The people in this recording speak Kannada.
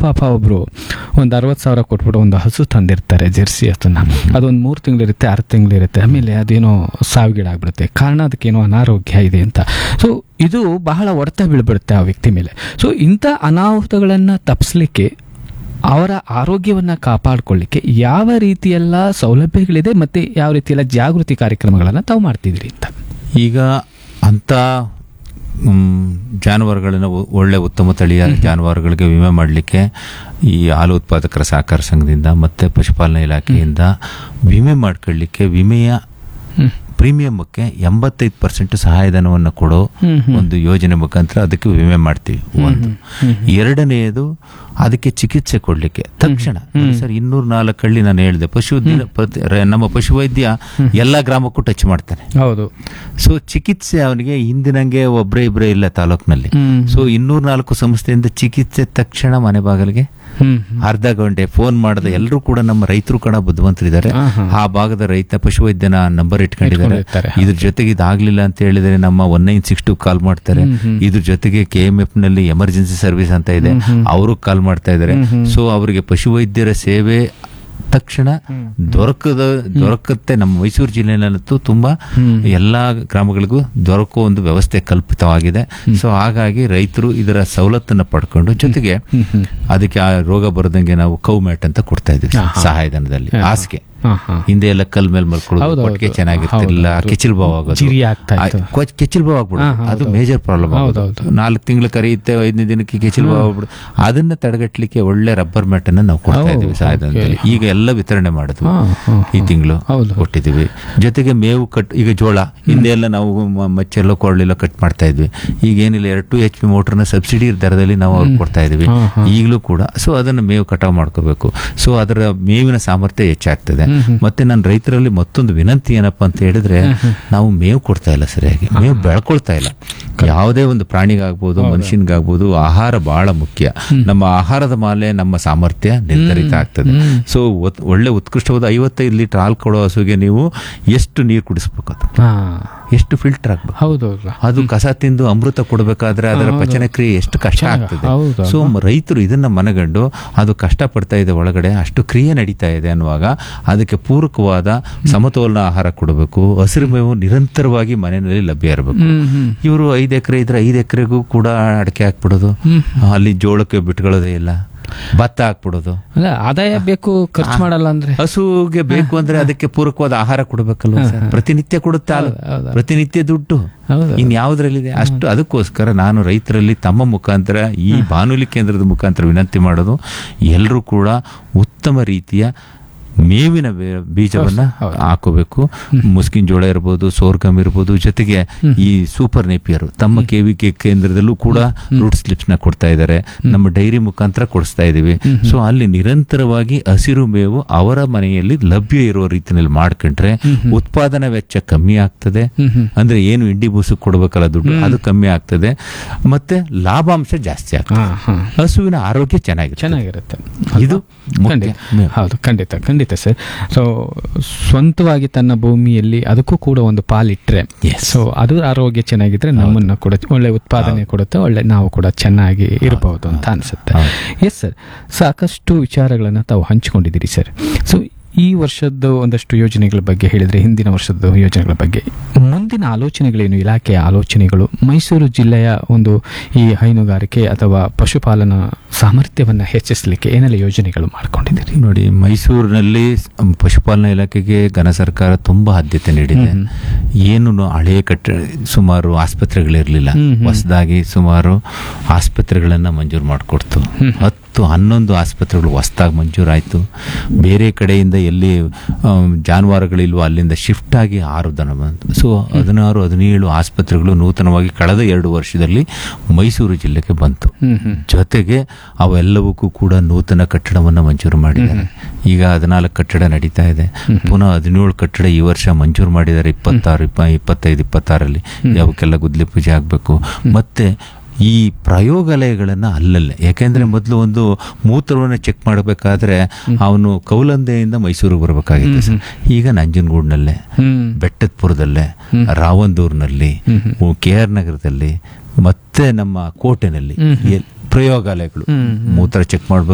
ಪಾಪ ಒಬ್ರು ಒಂದು ಅರವತ್ತು ಸಾವಿರ ಕೊಟ್ಬಿಟ್ಟು ಒಂದು ಹಸು ತಂದಿರ್ತಾರೆ ಜೆರ್ಸಿ ಹಸುನ ಅದೊಂದು ಮೂರು ತಿಂಗಳಿರುತ್ತೆ ಆರು ತಿಂಗಳಿರುತ್ತೆ ಆಮೇಲೆ ಅದೇನೋ ಸಾವಿಗೀಡಾಗ್ಬಿಡುತ್ತೆ ಕಾರಣ ಅದಕ್ಕೇನೋ ಅನಾರೋಗ್ಯ ಇದೆ ಅಂತ ಸೊ ಇದು ಬಹಳ ಹೊಡೆತ ಬೀಳ್ಬಿಡುತ್ತೆ ಆ ವ್ಯಕ್ತಿ ಮೇಲೆ ಸೊ ಇಂಥ ಅನಾಹುತಗಳನ್ನು ತಪ್ಪಿಸ್ಲಿಕ್ಕೆ ಅವರ ಆರೋಗ್ಯವನ್ನ ಕಾಪಾಡಿಕೊಳ್ಳಿಕ್ಕೆ ಯಾವ ರೀತಿಯೆಲ್ಲ ಸೌಲಭ್ಯಗಳಿದೆ ಮತ್ತೆ ಯಾವ ರೀತಿಯೆಲ್ಲ ಜಾಗೃತಿ ಕಾರ್ಯಕ್ರಮಗಳನ್ನು ತಾವು ಮಾಡ್ತಿದ್ರಿ ಅಂತ ಈಗ ಅಂಥ ಮ್, ಜಾನುವಾರುಗಳನ್ನ ಒ- ಒಳ್ಳೆ ಉತ್ತಮ ತಳಿಯ ಜಾನುವಾರುಗಳಿಗೆ ವಿಮೆ ಮಾಡಲಿಕ್ಕೆ ಈ ಹಾಲು ಉತ್ಪಾದಕರ ಸಹಕಾರ ಸಂಘದಿಂದ ಮತ್ತು ಪಶುಪಾಲನಾ ಇಲಾಖೆಯಿಂದ ವಿಮೆ ಮಾಡ್ಕೊಳ್ಳಿಕ್ಕೆ ವಿಮೆಯ ಹ್ಮ್. ಪ್ರೀಮಿಯಂಕ್ಕೆ ಎಂಬತ್ತೈದು ಪರ್ಸೆಂಟ್ ಸಹಾಯಧನವನ್ನು ಕೊಡೋ ಹ್ಮ್, ಹ್ಮ್. ಒಂದು ಯೋಜನೆ ಮುಖಾಂತರ ಅದಕ್ಕೆ ವಿಮೆ ಮಾಡ್ತೀವಿ ಒಂದು ಎರಡನೆಯದು ಅದಕ್ಕೆ ಚಿಕಿತ್ಸೆ ಕೊಡಲಿಕ್ಕೆ ತಕ್ಷಣ ಸರ್ ಇನ್ನೂರ ನಾಲ್ಕು ಹಳ್ಳಿ ನಾನು ಹೇಳಿದೆ ಪಶು ದಿನ- ಪ್ರತಿ- ರ- ನಮ್ಮ ಪಶುವೈದ್ಯ ಎಲ್ಲ ಗ್ರಾಮಕ್ಕೂ ಟಚ್ ಮಾಡ್ತಾನೆ ಹೌದು ಸೊ ಚಿಕಿತ್ಸೆ ಅವನಿಗೆ ಹಿಂದಿನಂಗೆ ಒಬ್ಬರೇ ಇಬ್ಬರೇ ಇಲ್ಲ ತಾಲೂಕಿನಲ್ಲಿ ಹ್ಮ್. ಸೊ ಇನ್ನೂರ ನಾಲ್ಕು ಸಂಸ್ಥೆಯಿಂದ ಚಿಕಿತ್ಸೆ ತಕ್ಷಣ ಮನೆ ಬಾಗಿಲಿಗೆ ಹ್ಮ್ ಅರ್ಧ ಗಂಟೆ ಫೋನ್ ಮಾಡದ ಎಲ್ಲರೂ ಕೂಡ ನಮ್ಮ ರೈತರು ಕೂಡ ಬುದ್ಧಿವಂತರಿದ್ದಾರೆ ಹಾ, ಹಾ. ಆ ಭಾಗದ ರೈತ ಪಶುವೈದ್ಯನ ನಂಬರ್ ಇಟ್ಕೊಂಡಿದ್ದಾರೆ ಇಟ್ಕೊಂಡಿರ್ತಾರೆ. ಇದ್ರ ಜೊತೆಗೆ ಇದಾಗ್ಲಿಲ್ಲ ಅಂತ ಹೇಳಿದ್ರೆ ನಮ್ಮ one nine six two call ಮಾಡ್ತಾರೆ ಇದ್ರ ಜೊತೆಗೆ ಕೆ ಎಂ ಎಫ್ ನಲ್ಲಿ ಎಮರ್ಜೆನ್ಸಿ ಸರ್ವಿಸ್ ಅಂತ ಇದೆ ಅವರು ಕಾಲ್ ಮಾಡ್ತಾ ಇದ್ದಾರೆ ಸೊ ಅವರಿಗೆ ಪಶುವೈದ್ಯರ ಸೇವೆ ತಕ್ಷಣ ದೊರಕದ ದೊರಕತ್ತೆ ನಮ್ಮ ಮೈಸೂರು ಜಿಲ್ಲೆಯಲ್ಲಂತೂ ತುಂಬಾ ಎಲ್ಲಾ ಗ್ರಾಮಗಳಿಗೂ ದೊರಕುವ ಒಂದು ವ್ಯವಸ್ಥೆ ಕಲ್ಪಿತವಾಗಿದೆ ಸೊ ಹಾಗಾಗಿ ರೈತರು ಇದರ ಸವಲತ್ತನ್ನ ಪಡ್ಕೊಂಡು ಜೊತೆಗೆ ಅದಕ್ಕೆ ಆ ರೋಗ ಬರದಂಗೆ ನಾವು ಕೌ ಮ್ಯಾಟ್ ಅಂತ ಕೊಡ್ತಾ ಇದ್ವಿ ಸಹಾಯಧನದಲ್ಲಿ ಹಾಸಿಗೆ ಹಾ, ಹಾ. ಹಿಂದೆ ಎಲ್ಲ ಕಲ್ ಮೇಲೆ ಮಲ್ಕೊಳ್ಳೋದು ಹೌದು, ಕೊಟ್ಟಿಗೆ ಹೌದು. ಚೆನ್ನಾಗಿರ್ತಿರ್ಲಿಲ್ಲ ಹೌದು, ಹೌದು. ಕೆಚಿಲ್ ಬಾವ್ ಆಗೋದು ಜಿರಿ ಆಗ್ತಾ ಇತ್ತು. ಆ, ಕೊಚ್- ಕೆಚಿಲ್ ಬಾವ್ ಆಗ್ಬಿಡೋದು ಹಾ, ಅದು ಹೌದು. ಮೇಜರ್ ಪ್ರಾಬ್ಲಮ್ ಹೌದು, ಆಗೋದು ಹೌದು. ನಾಲ್ಕು ತಿಂಗಳು ಕರೆಯುತ್ತೆ ಐದನೇ ದಿನಕ್ಕೆ ಕೆಚಿಲ್ ಬಾವ್ ಆಗ್ಬಿಡು ಅದನ್ನ ತಡೆಗಟ್ಟಲಿಕ್ಕೆ ಒಳ್ಳೆ ರಬ್ಬರ್ ಮ್ಯಾಟ್ ಅನ್ನ ನಾವು ಕೊಡ್ತಾ ಓ, ಇದ್ದೀವಿ ಸಹಾಯಧನದಲ್ಲಿ ಈಗ ಎಲ್ಲ ವಿತರಣೆ ಮಾಡಿದ್ವಿ ಹಾ, ಹಾ, ಈ ತಿಂಗಳು ಹೌದು. ಕೊಟ್ಟಿದ್ದೀವಿ ಜೊತೆಗೆ ಮೇವು ಕಟ್ ಈಗ ಜೋಳ ಹಿಂದೆ ಎಲ್ಲ ನಾವು ಮ- ಮಚ್ಚೆಲ್ಲ ಕೊರಳೆಲ್ಲ ಕಟ್ ಮಾಡ್ತಾ ಇದ್ವಿ ಈಗ ಏನಿಲ್ಲ ಎರಡು ಟು ಎಚ್ ಪಿ ಮೋಟರ್ನ ಸಬ್ಸಿಡಿ ದರದಲ್ಲಿ ನಾವು ಅವ್ರಿಗೆ ಕೊಡ್ತಾ ಇದೀವಿ ಹಾ, ಹಾ. ಈಗಲೂ ಕೂಡ ಸೊ ಅದನ್ನು ಮೇವು ಕಟಾವು ಮಾಡ್ಕೋಬೇಕು ಸೊ ಅದರ ಮೇವಿನ ಸಾಮರ್ಥ್ಯ ಹೆಚ್ಚಾಗ್ತದೆ ಮತ್ತೆ ನಾನು ರೈತರಲ್ಲಿ ಮತ್ತೊಂದು ವಿನಂತಿ ಏನಪ್ಪಾ ಅಂತ ಹೇಳಿದ್ರೆ ನಾವು ಮೇವು ಕೊಡ್ತಾ ಇಲ್ಲ ಸರಿಯಾಗಿ ಮೇವು ಬೆಳ್ಕೊಳ್ತಾ ಇಲ್ಲ ಯಾವುದೇ ಒಂದು ಪ್ರಾಣಿಗಾಗ್ಬೋದು ಮನುಷ್ಯನಿಗಾಗ್ಬೋದು ಆಹಾರ ಬಹಳ ಮುಖ್ಯ ನಮ್ಮ ಆಹಾರದ ಮೇಲೆ ನಮ್ಮ ಸಾಮರ್ಥ್ಯ ನಿರ್ಧರಿತ ಆಗ್ತದೆ ಸೊ ಒಳ್ಳೆ ಉತ್ಕೃಷ್ಟವಾದ ಐವತ್ತೈದು ಲೀಟರ್ ಹಾಲು ಕೊಡೋ ಹಸುಗೆ ನೀವು ಎಷ್ಟು ನೀರು ಕುಡಿಸ್ಬೇಕು ಅದು ಹಾ ಎಷ್ಟು ಫಿಲ್ಟರ್ ಆಗ್ಬೇಕು ಹೌದು ಅದು ಕಸ ತಿಂದು ಅಮೃತ ಕೊಡಬೇಕಾದ್ರೆ ಅದರ ಪಚನ ಕ್ರಿಯೆ ಎಷ್ಟು ಕಷ್ಟ ಆಗ್ತದೆ ಹೌದು, ಸೊ ರೈತರು ಇದನ್ನ ಮನಗಂಡು ಅದು ಕಷ್ಟ ಪಡ್ತಾ ಇದೆ ಒಳಗಡೆ ಅಷ್ಟು ಕ್ರಿಯೆ ನಡೀತಾ ಇದೆ ಅನ್ನುವಾಗ ಅದಕ್ಕೆ ಪೂರಕವಾದ ಸಮತೋಲನ ಆಹಾರ ಕೊಡಬೇಕು ಹಸಿರು ಮೇವು ನಿರಂತರವಾಗಿ ಮನೆಯಲ್ಲಿ ಲಭ್ಯ ಇರಬೇಕು ಹ್ಮ್ ಹ್ಮ್ ಇವರು ಐದು ಎಕರೆ ಇದ್ರೆ ಐದು ಎಕರೆಗೂ ಕೂಡ ಅಡಕೆ ಹಾಕ್ಬಿಡೋದು ಅಲ್ಲಿ ಜೋಳಕ್ಕೆ ಬಿಟ್ಕೊಳ್ಳೋದೇ ಇಲ್ಲ ಭತ್ತ ಹಾಕ್ಬಿಡೋದು ಅಲ್ಲ ಆದಾಯ ಬೇಕು ಖರ್ಚು ಮಾಡಲ್ಲ ಅಂದ್ರೆ ಹಸುಗೆ ಬೇಕು ಅಂದ್ರೆ ಅದಕ್ಕೆ ಪೂರಕವಾದ ಆಹಾರ ಕೊಡಬೇಕಲ್ವ ಸರ್ ಪ್ರತಿನಿತ್ಯ ಕೊಡುತ್ತೆ ಹಾಲು ಹೌದು. ಪ್ರತಿನಿತ್ಯ ದುಡ್ಡು ಹೌದು. ಇನ್ ಯಾವ್ದ್ರಲ್ಲಿದೆ ಅಷ್ಟು ಅದಕ್ಕೋಸ್ಕರ ನಾನು ರೈತರಲ್ಲಿ ತಮ್ಮ ಮುಖಾಂತರ ಈ ಬಾನುಲಿ ಕೇಂದ್ರದ ಮುಖಾಂತರ ವಿನಂತಿ ಮಾಡೋದು ಎಲ್ಲರೂ ಕೂಡ ಉತ್ತಮ ರೀತಿಯ ಮೇವಿನ ಬೆ- ಬೀಜವನ್ನ ಹಾಕೋಬೇಕು ಮುಸ್ಕಿನ್ ಜೋಳ ಇರ್ಬೋದು ಸೋರ್ಗಮ್ ಇರ್ಬೋದು ಜೊತೆಗೆ ಈ ಸೂಪರ್ ನೇಪಿಯರ್ ತಮ್ಮ ಕೆವಿಕೆ ಕೇಂದ್ರದಲ್ಲೂ ಕೂಡ ರೂಟ್ ಸ್ಲಿಪ್ಸ್ ನ ಕೊಡ್ತಾ ಇದ್ದಾರೆ ನಮ್ಮ ಡೈರಿ ಮುಖಾಂತರ ಕೊಡಿಸ್ತಾ ಇದೀವಿ ಸೊ ಅಲ್ಲಿ ನಿರಂತರವಾಗಿ ಹಸಿರು ಮೇವು ಅವರ ಮನೆಯಲ್ಲಿ ಲಭ್ಯ ಇರುವ ರೀತಿಯಲ್ಲಿ ಮಾಡ್ಕೊಂಡ್ರೆ ಉತ್ಪಾದನಾ ವೆಚ್ಚ ಕಮ್ಮಿ ಆಗ್ತದೆ ಅಂದ್ರೆ ಏನು ಇಂಡಿ ಬೂಸು ಕೊಡ್ಬೇಕಲ್ಲ ದುಡ್ಡು ಅದು ಕಮ್ಮಿ ಆಗ್ತದೆ ಮತ್ತೆ ಲಾಭಾಂಶ ಜಾಸ್ತಿ ಆಗ್ತದೆ ಹಾ ಹಾ ಹಸುವಿನ ಆರೋಗ್ಯ ಚೆನ್ನಾಗಿರುತ್ತೆ ಚೆನ್ನಾಗಿರುತ್ತೆ ಇದು ಮುಖ್ಯ. ಖಂಡಿತ ಹೌದು ಖಂಡಿತ ಖಂಡಿತ ಸರ್ ಸೊ ಸ್ವಂತವಾಗಿ ತನ್ನ ಭೂಮಿಯಲ್ಲಿ ಅದಕ್ಕೂ ಕೂಡ ಒಂದು ಪಾಲಿಟ್ರೆ ಸೊ ಅದು ಆರೋಗ್ಯ ಚೆನ್ನಾಗಿದ್ರೆ ನಮ್ಮನ್ನ ಕೂಡ ಒಳ್ಳೆ ಉತ್ಪಾದನೆ ಕೊಡುತ್ತೆ ಒಳ್ಳೆ ನಾವು ಕೂಡ ಚೆನ್ನಾಗಿ ಇರಬಹುದು ಅಂತ ಅನ್ಸುತ್ತೆ ಎಸ್ ಸರ್ ಸಾಕಷ್ಟು ವಿಚಾರಗಳನ್ನ ತಾವು ಹಂಚಿಕೊಂಡಿದ್ದೀರಿ ಸರ್ ಸೊ ಈ ವರ್ಷದ ಒಂದಷ್ಟು ಯೋಜನೆಗಳ ಬಗ್ಗೆ ಹೇಳಿದ್ರೆ ಹಿಂದಿನ ವರ್ಷದ ಯೋಜನೆಗಳ ಬಗ್ಗೆ ಮುಂದಿನ ಆಲೋಚನೆಗಳೇನು ಇಲಾಖೆಯ ಆಲೋಚನೆಗಳು ಮೈಸೂರು ಜಿಲ್ಲೆಯ ಒಂದು ಈ ಹೈನುಗಾರಿಕೆ ಅಥವಾ ಪಶುಪಾಲನಾ ಸಾಮರ್ಥ್ಯವನ್ನ ಹೆಚ್ಚಿಸಲಿಕ್ಕೆ ಏನೆಲ್ಲ ಯೋಜನೆಗಳು ಮಾಡ್ಕೊಂಡಿದ್ದೀರಿ ನೋಡಿ ಮೈಸೂರಿನಲ್ಲಿ ಸ್- ಪಶುಪಾಲನಾ ಇಲಾಖೆಗೆ ಘನ ಸರ್ಕಾರ ತುಂಬಾ ಆದ್ಯತೆ ನೀಡಿದೆ ಏನು ನ- ಹಳೆಯ ಕಟ್ಟಡ ಸುಮಾರು ಆಸ್ಪತ್ರೆಗಳಿರಲಿಲ್ಲ ಹೊಸದಾಗಿ ಸುಮಾರು ಆಸ್ಪತ್ರೆಗಳನ್ನ ಮಂಜೂರು ಮಾಡಿಕೊಡ್ತು ಹತ್ತು ಹನ್ನೊಂದು ಆಸ್ಪತ್ರೆಗಳು ಹೊಸದಾಗಿ ಮಂಜೂರಾಯಿತು ಬೇರೆ ಕಡೆಯಿಂದ ಎಲ್ಲಿ ಆಮ್, ಜಾನುವಾರುಗಳಿಲ್ವೋ ಅಲ್ಲಿಂದ ಶಿಫ್ಟ್ ಆಗಿ ಆರು ದನ ಬಂತು ಸೊ ಹದಿನಾರು ಹದಿನೇಳು ಆಸ್ಪತ್ರೆಗಳು ನೂತನವಾಗಿ ಕಳೆದ ಎರಡು ವರ್ಷದಲ್ಲಿ ಮೈಸೂರು ಜಿಲ್ಲೆಗೆ ಬಂತು ಹ್ಮ್ ಹ್ಮ್ ಜೊತೆಗೆ ಅವೆಲ್ಲವಕ್ಕೂ ಕೂಡ ನೂತನ ಕಟ್ಟಡವನ್ನು ಮಂಜೂರು ಮಾಡಿದ್ದಾರೆ ಈಗ ಹದಿನಾಲ್ಕು ಕಟ್ಟಡ ನಡೀತಾ ಇದೆ ಪುನಃ ಹದಿನೇಳು ಕಟ್ಟಡ ಈ ವರ್ಷ ಮಂಜೂರು ಮಾಡಿದ್ದಾರೆ ಇಪ್ಪತ್ತಾರು ಇಪ್ಪ ಇಪ್ಪತ್ತೈದು ಇಪ್ಪತ್ತಾರಲ್ಲಿ ಯಾವಕ್ಕೆಲ್ಲ ಗುದ್ಲಿ ಪೂಜೆ ಆಗಬೇಕು ಮತ್ತೆ ಈ ಪ್ರಯೋಗಾಲಯಗಳನ್ನ ಅಲ್ಲಲ್ಲೇ ಯಾಕೆಂದ್ರೆ ಮೊದಲು ಒಂದು ಮೂತ್ರವನ್ನು ಚೆಕ್ ಮಾಡಬೇಕಾದ್ರೆ ಅವನು ಕೌಲಂದೆಯಿಂದ ಮೈಸೂರಿಗೆ ಬರಬೇಕಾಗಿತ್ತು ಸರ್ ಈಗ ನಂಜನಗೂಡ್ನಲ್ಲೇ ಹ್ಮ್ ಬೆಟ್ಟದಪುರದಲ್ಲೇ ರಾವಂದೂರ್ನಲ್ಲಿ ಕೆ ಆರ್ ನಗರದಲ್ಲಿ ಮತ್ತೆ ನಮ್ಮ ಕೋಟೆನಲ್ಲಿ ಎಲ್- ಪ್ರಯೋಗಾಲಯಗಳು ಮೂತ್ರ ಚೆಕ್ ಮಾಡಬೇಕು